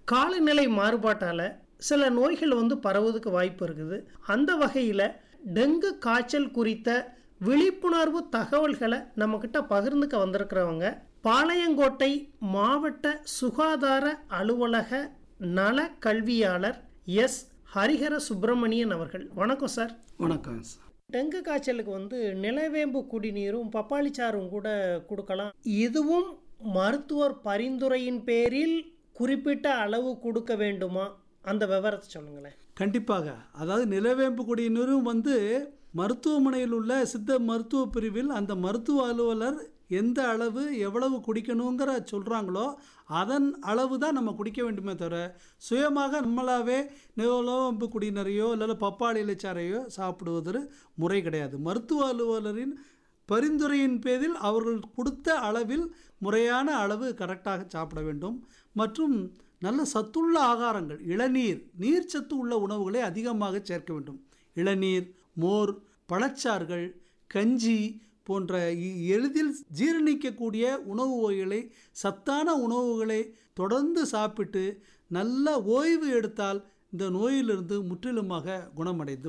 காலநிலை மாறுபாட்டால் சில நோய்கள் வந்து பரவுவதுக்கு வாய்ப்பு இருக்குது அந்த வகையில் டெங்கு காய்ச்சல் குறித்த விழிப்புணர்வு தகவல்களை நம்மக்கிட்ட பகிர்ந்துக்க வந்திருக்கிறவங்க பாளையங்கோட்டை மாவட்ட சுகாதார அலுவலக நல கல்வியாளர் எஸ் ஹரிஹர சுப்பிரமணியன் அவர்கள் வணக்கம் சார் வணக்கம் சார் டெங்கு காய்ச்சலுக்கு வந்து நிலவேம்பு குடிநீரும் பப்பாளி சாறும் கூட கொடுக்கலாம் இதுவும் மருத்துவர் பரிந்துரையின் பேரில் குறிப்பிட்ட அளவு கொடுக்க வேண்டுமா அந்த விவரத்தை சொல்லுங்களேன் கண்டிப்பாக அதாவது நிலவேம்பு குடிநீரும் வந்து மருத்துவமனையில் உள்ள சித்த மருத்துவ பிரிவில் அந்த மருத்துவ அலுவலர் எந்த அளவு எவ்வளவு குடிக்கணுங்கிற சொல்கிறாங்களோ அதன் அளவு தான் நம்ம குடிக்க வேண்டுமே தவிர சுயமாக நம்மளாவே நிலவேம்பு குடிநீரையோ இல்லை பப்பாளி இலைச்சாரையோ சாப்பிடுவது முறை கிடையாது மருத்துவ அலுவலரின் பரிந்துரையின் பேரில் அவர்கள் கொடுத்த அளவில் முறையான அளவு கரெக்டாக சாப்பிட வேண்டும் மற்றும் நல்ல சத்துள்ள ஆகாரங்கள் இளநீர் நீர்ச்சத்து உள்ள உணவுகளை அதிகமாக சேர்க்க வேண்டும் இளநீர் மோர் பழச்சாறுகள் கஞ்சி போன்ற இ- எளிதில் ஜீரணிக்கக்கூடிய உணவு வகைகளை சத்தான உணவுகளை தொடர்ந்து சாப்பிட்டு நல்ல ஓய்வு எடுத்தால் இந்த நோயிலிருந்து முற்றிலுமாக குணமடைந்து